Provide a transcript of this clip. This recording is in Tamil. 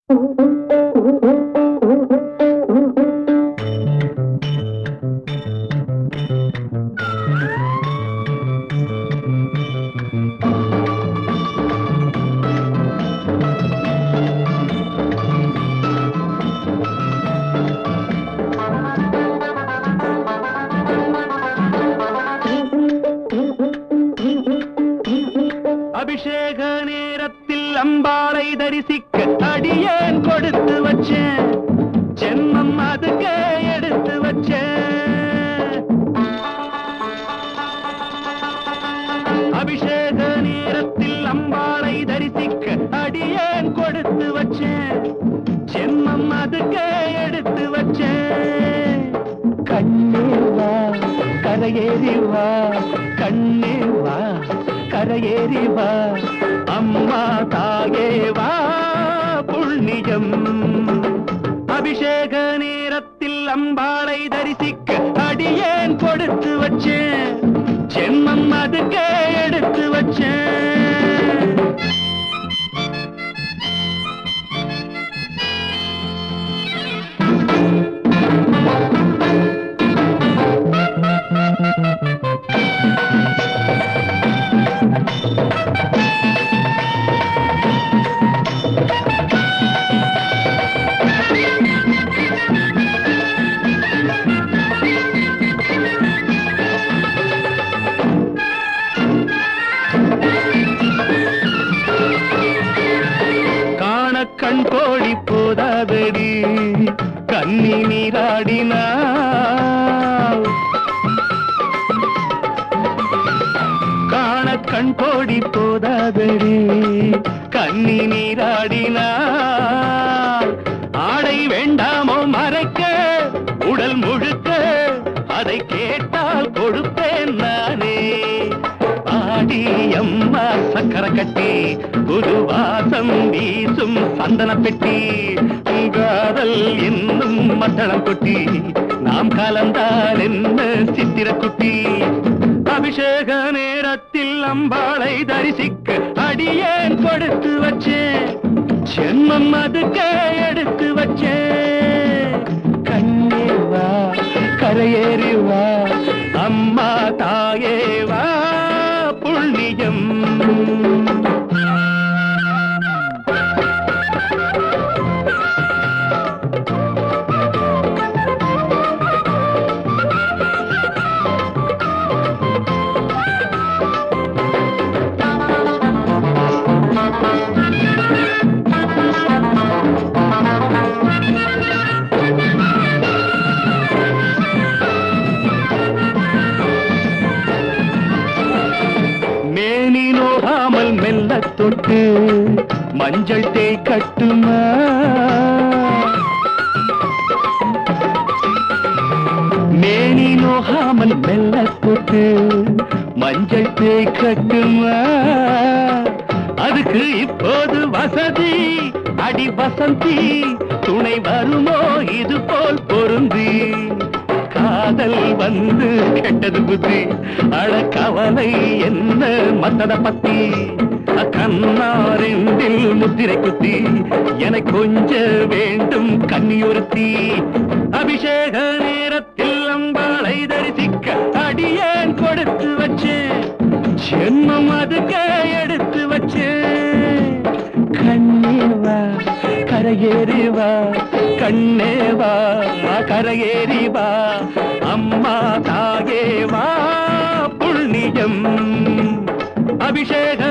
அபிஷேக நேரத்தில் அம்பாளை தரிசிக்க அடியேன் கொடுத்து வச்சேன் ஜென்மம் அதுக்கே எடுத்து வச்சேன் அபிஷேக நேரத்தில் அம்பாளை தரிசிக்க அடியேன் கொடுத்து வச்சேன் ஜென்மம் அதுக்கே எடுத்து வச்சேன் கண்ணே வா கரையேறி வா கண்ணே வா கரையேறி வா அம்மா தாயே வா புண்ணியம் அபிஷேக நேரத்தில் அம்பாளை தரிசிக்க அடியேன் கொடுத்து வச்சேன் ஜென்மம் அதுக்கே எடுத்து வச்சேன் காண கண் கோழி போதாதடி கண்ணி நீராடினாள் காண கண் கோடி போதாதடி கண்ணி நீராடினாள் ஆடை வேண்டாமோ மறைக்க உடல் முழுக்க அதை கேட்டால் கொடுப்பேன் நானே ஆடி அம்மா சக்கர கட்டி புது வாசம் வீசும் சந்தன பெட்டி காதல் என்னும் மத்தளம் கொட்டி நாம் கலந்தால் என்ன சித்திர குட்டி அபிஷேக நேரத்தில் அம்பாளை தரிசிக்க அடியேன் கொடுத்து வச்சேன் ஜென்மம் அதுக்கே எடுத்து வச்சேன் கண்ணே வா கரையேறி வா அம்மா தாயே வா புண்ணியம் மேனி நோகாமல் மெல்ல தொட்டு மஞ்சள் தேய் கட்டுமா மேனி நோகாமல் மெல்ல தொட்டு மஞ்சள் தேய் கட்டுமா அதுக்கு இப்போது வசதி அடி வசந்தி துணை வருமோ இது போல் பொருந்தி காதல் வந்து கெட்டது புத்தி அழ கவலை என்ன மத்தத பத்தி கண்ணாரெண்டில் முத்திரை குத்தி என கொஞ்ச வேண்டும் கன்னியொருத்தி அபிஷேக நேரத்தில் அம்பாளை தரிசிக்க அடியேன் கொடுத்து வச்சேன் ஜென்மம் அதுக்கே எடுத்து வச்சேன் கண்ணே வா கரையேறி வா கண்ணே வா கரையேறி வா அம்மா தாயே வா புண்ணியம் அபிஷேக